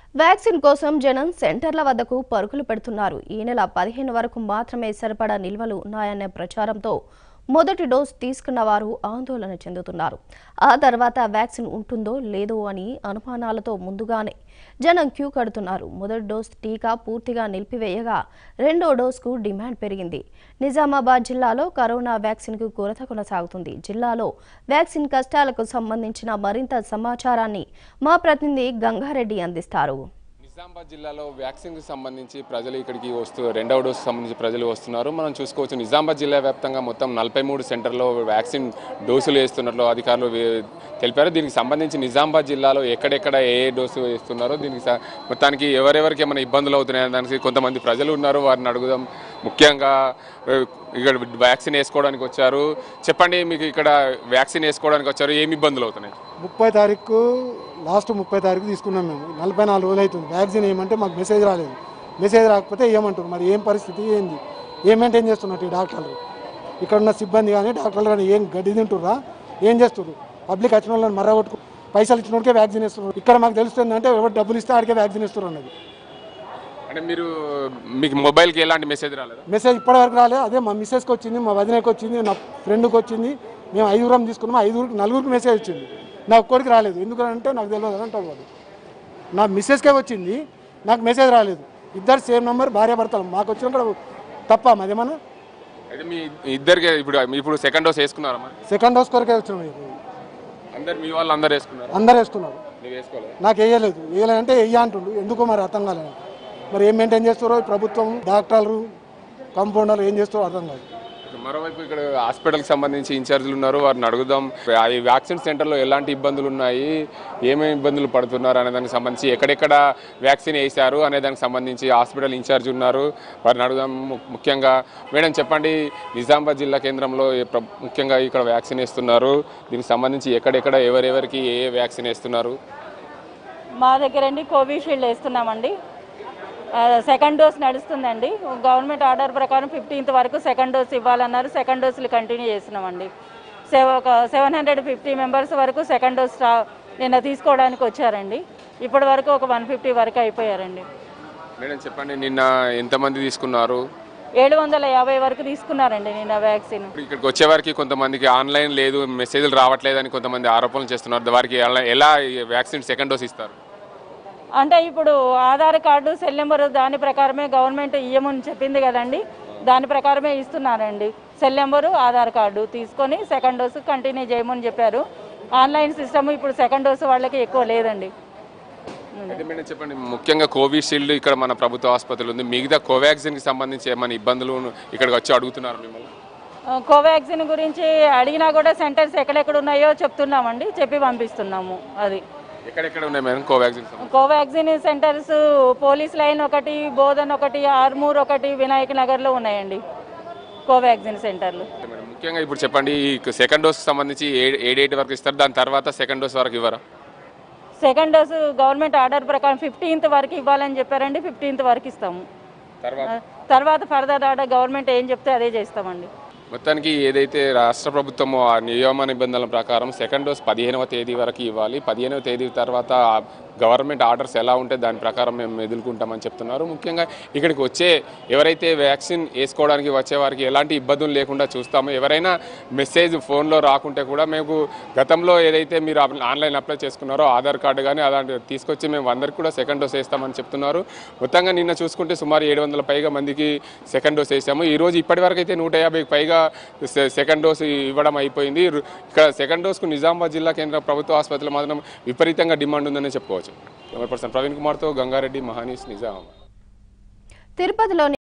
Vaccine కోసం జనం సెంటర్ల వద్దకు పరుగులు పెడుతున్నారు ఈ నెల పదిహేను వరకు మాత్రమే సరిపడా నిల్వలు ఉన్నాయనే ప్రచారంతో మొదటి డోస్ తీసుకున్న వారు ఆందోళన చెందుతున్నారు ఆ తర్వాత వ్యాక్సిన్ ఉంటుందో లేదో అని అనుమానాలతో ముందుగానే జనం క్యూ కడుతున్నారు మొదటి డోస్ టీకా పూర్తిగా నిలిపివేయగా రెండో డోస్కు డిమాండ్ పెరిగింది నిజామాబాద్ జిల్లాలో కరోనా వ్యాక్సిన్కు కొరత కొనసాగుతుంది జిల్లాలో వ్యాక్సిన్ కష్టాలకు సంబంధించిన మరింత సమాచారాన్ని మా ప్రతినిధి గంగారెడ్డి అందిస్తారు నిజామాబాద్ జిల్లాలో వ్యాక్సిన్కి సంబంధించి ప్రజలు ఇక్కడికి వస్తూ రెండవ డోసు సంబంధించి ప్రజలు వస్తున్నారు మనం చూసుకోవచ్చు నిజామాబాద్ జిల్లా వ్యాప్తంగా మొత్తం నలభై మూడు సెంటర్లో వ్యాక్సిన్ డోసులు వేస్తున్నట్లు అధికారులు వే- తెలిపారు దీనికి సంబంధించి నిజామాబాద్ జిల్లాలో ఎక్కడెక్కడ ఏ ఏ డోసు వేస్తున్నారో దీనికి స- మొత్తానికి ఎవరెవరికి ఏమైనా ఇబ్బందులు అవుతున్నాయనే దానికి కొంతమంది ప్రజలు ఉన్నారు వారిని అడుగుదాం ముఖ్యంగా ఏ, ఇక్కడ వ్యాక్సిన్ వేసుకోవడానికి వచ్చారు చెప్పండి మీకు ఇక్కడ వ్యాక్సిన్ వేసుకోవడానికి వచ్చారు ఏమి ఇబ్బందులు అవుతున్నాయి ముప్పై తారీఖు లాస్ట్ ముప్పై తారీఖు తీసుకున్నాం మేము నలభై నాలుగు రోజులు అవుతుంది వ్యాక్సిన్ ఏమంటే మాకు మెసేజ్ రాలేదు మెసేజ్ రాకపోతే ఏమంటారు మరి ఏం పరిస్థితి ఏంది ఏం మెయింటైన్ చేస్తున్నట్టు ఈ డాక్టర్లు ఇక్కడ ఉన్న సిబ్బంది కానీ డాక్టర్లు కానీ ఏం గడ్డి తింటుర్రా ఏం చేస్తున్నారు పబ్లిక్ వచ్చిన వాళ్ళని మర్రగొట్టుకు పైసలు ఇచ్చిన వాళ్ళకే వ్యాక్సిన్ ఇస్తున్నారు ఇక్కడ మాకు తెలుస్తుంది అంటే ఎవరు డబ్బులు ఇస్తే ఆడికే వ్యాక్సిన్ ఇస్తున్నారు అన్నది అంటే మీరు మీకు మొబైల్కి ఎలాంటి మెసేజ్ రాలేదా మెసేజ్ ఇప్పటివరకు రాలేదు అదే మా మిస్సెస్కి వచ్చింది మా వదినకి వచ్చింది నా ఫ్రెండ్కి వచ్చింది మేము ఐదుగురం తీసుకున్నాం ఐదుగురికి నలుగురికి మెసేజ్ వచ్చింది నా ఒక్కడికి రాలేదు ఎందుకంటే నాకు తెలియదు అని అంటాడు వాడు నా మిస్సెస్కే వచ్చింది నాకు మెసేజ్ రాలేదు ఇద్దరు సేమ్ నెంబర్ భార్య భర్తలు మాకు వచ్చిన తప్ప మాదేమన్నా అయితే మీ ఇద్దరికి ఇప్పుడు ఇప్పుడు సెకండ్ డోస్ వేసుకున్నారా మరి సెకండ్ డోస్ కొరకే వచ్చినాం ఇప్పుడు. అందరు మీ వాళ్ళు అందరు వేసుకున్నారు అందరు వేస్తున్నారు నువ్వు వేసుకోలేదు నాకు వేయలేదు వేయలేదంటే వెయ్య అంటుండు ఎందుకో మరి అర్థం కాలేదు మరి ఏం మెయింటైన్ చేస్తారో ఈ ప్రభుత్వం డాక్టర్లు కంపౌండర్లు ఏం చేస్తారో అర్థం కాదు మరోవైపు ఇక్కడ హాస్పిటల్కి సంబంధించి ఇన్ఛార్జీలు ఉన్నారు వారిని అడుగుదాం ఆ ఈ వ్యాక్సిన్ సెంటర్లో ఎలాంటి ఇబ్బందులు ఉన్నాయి ఏమేమి ఇబ్బందులు పడుతున్నారు అనే దానికి సంబంధించి ఎక్కడెక్కడ వ్యాక్సిన్ వేశారు అనే దానికి సంబంధించి హాస్పిటల్ ఇన్ఛార్జ్ ఉన్నారు వారిని అడుగుదాం ము- ముఖ్యంగా మేడం చెప్పండి నిజామాబాద్ జిల్లా కేంద్రంలో ఏ ప్ర- ముఖ్యంగా ఇక్కడ వ్యాక్సిన్ వేస్తున్నారు దీనికి సంబంధించి ఎక్కడెక్కడ ఎవరెవరికి ఏ ఏ వ్యాక్సిన్ వేస్తున్నారు మా దగ్గర అండి కోవిషీల్డ్ వేస్తున్నామండి ఆ, సెకండ్ డోస్ నడుస్తుందండి గవర్నమెంట్ ఆర్డర్ ప్రకారం ఫిఫ్టీన్త్ వరకు సెకండ్ డోస్ ఇవ్వాలన్నారు సెకండ్ డోసులు కంటిన్యూ చేస్తున్నామండి సెవ ఒక సెవెన్ హండ్రెడ్ ఫిఫ్టీ మెంబర్స్ వరకు సెకండ్ డోస్ స్టా నిన్న తీసుకోవడానికి వచ్చారండి ఇప్పటి వరకు ఒక వన్ ఫిఫ్టీ వరకు అయిపోయారండి మేడం చెప్పండి నిన్న ఎంతమంది తీసుకున్నారు ఏడు వందల యాభై వరకు తీసుకున్నారండి నిన్న వ్యాక్సిన్ ఇప్పుడు ఇక్కడికి వచ్చే వారికి కొంతమందికి ఆన్లైన్ లేదు మెసేజ్లు రావట్లేదని కొంతమంది ఆరోపణలు చేస్తున్నారు వారికి ఎలా- ఎలా ఈ వ్యాక్సిన్ సెకండ్ డోస్ ఇస్తారు అంటే ఇప్పుడు ఆధార్ కార్డు సెల్ నెంబర్ దాని ప్రకారమే గవర్నమెంట్ ఇయ్యమని చెప్పింది కదండి దాని ప్రకారమే ఇస్తున్నారండి సెల్ నెంబరు ఆధార్ కార్డు తీసుకొని సెకండ్ డోసు కంటిన్యూ చేయమని చెప్పారు ఆన్లైన్ సిస్టమ్ ఇప్పుడు సెకండ్ డోసు వాళ్ళకి ఎక్కువ లేదండి అయితే మేడం చెప్పండి ముఖ్యంగా కోవిషీల్డ్ ఇక్కడ మన ప్రభుత్వ ఆసుపత్రులు ఉంది మిగతా కోవాక్సిన్కి సంబంధించి ఏమైనా ఇబ్బందులు ఇక్కడికి వచ్చి అడుగుతున్నారు మిమ్మల్ని ఆ, కోవాక్సిన్ గురించి అడిగినా కూడా సెంటర్స్ ఎక్కడెక్కడ ఉన్నాయో చెప్తున్నామండి చెప్పి పంపిస్తున్నాము అది ఎక్కడెక్కడ ఉన్నాయి మేడం కోవాక్సిన్ సంబంధించి? కోవాక్సిన్ సెంటర్స్ పోలీస్ లైన్ ఒకటి బోధన్ ఒకటి ఆర్మూర్ ఒకటి వినాయక్ నగర్లో ఉన్నాయండి కోవాక్సిన్ సెంటర్లు మేడం ముఖ్యంగా ఇప్పుడు చెప్పండి ఈ సెకండ్ డోస్కి సంబంధించి ఏ ఏ డేట్ వరకు ఇస్తారు దాని తర్వాత సెకండ్ డోస్ వరకు ఇవ్వరా సెకండ్ డోసు గవర్నమెంట్ ఆర్డర్ ప్రకారం ఫిఫ్టీన్త్ వరకు ఇవ్వాలని చెప్పారండి ఫిఫ్టీన్త్ వరకు ఇస్తాము తర్వాత ఆ, తర్వాత ఫర్దర్ ఆర్డర్ గవర్నమెంట్ ఏం చెప్తే అదే చేస్తామండి మొత్తానికి ఏదైతే రాష్ట్ర ప్రభుత్వం ఆ నియమ నిబంధనల ప్రకారం సెకండ్ డోస్ పదిహేనవ తేదీ వరకు ఇవ్వాలి పదిహేనవ తేదీ తర్వాత గవర్నమెంట్ ఆర్డర్స్ ఎలా ఉంటే దాని ప్రకారం మేము ఎదుర్కొంటామని చెప్తున్నారు ముఖ్యంగా ఇక్కడికి వచ్చే ఎవరైతే వ్యాక్సిన్ వేసుకోవడానికి వచ్చే వారికి ఎలాంటి ఇబ్బందులు లేకుండా చూస్తామో ఎవరైనా మెసేజ్ ఫోన్లో రాకుంటే కూడా మేము గతంలో ఏదైతే మీరు అప్- ఆన్లైన్ అప్లై చేసుకున్నారో ఆధార్ కార్డు కానీ అలాంటి తీసుకొచ్చి మేము అందరికి కూడా సెకండ్ డోస్ వేస్తామని చెప్తున్నారు మొత్తంగా నిన్న చూసుకుంటే సుమారు ఏడు వందల పైగా మందికి సెకండ్ డోస్ వేసాము ఈ రోజు ఇప్పటివరకు అయితే నూట యాభైకి పైగా సె- సెకండ్ డోస్ ఇవ్వడం అయిపోయింది రు- ఇక్కడ సెకండ్ డోస్కు నిజామాబాద్ జిల్లా కేంద్ర ప్రభుత్వ ఆసుపత్రిలో మాత్రం విపరీతంగా డిమాండ్ ఉందని చెప్పుకోవచ్చు పర్సన్ ప్రవీణ్ కుమార్తో గంగారెడ్డి మహానీస్ నిజామాబాద్ తిరుపతిలోని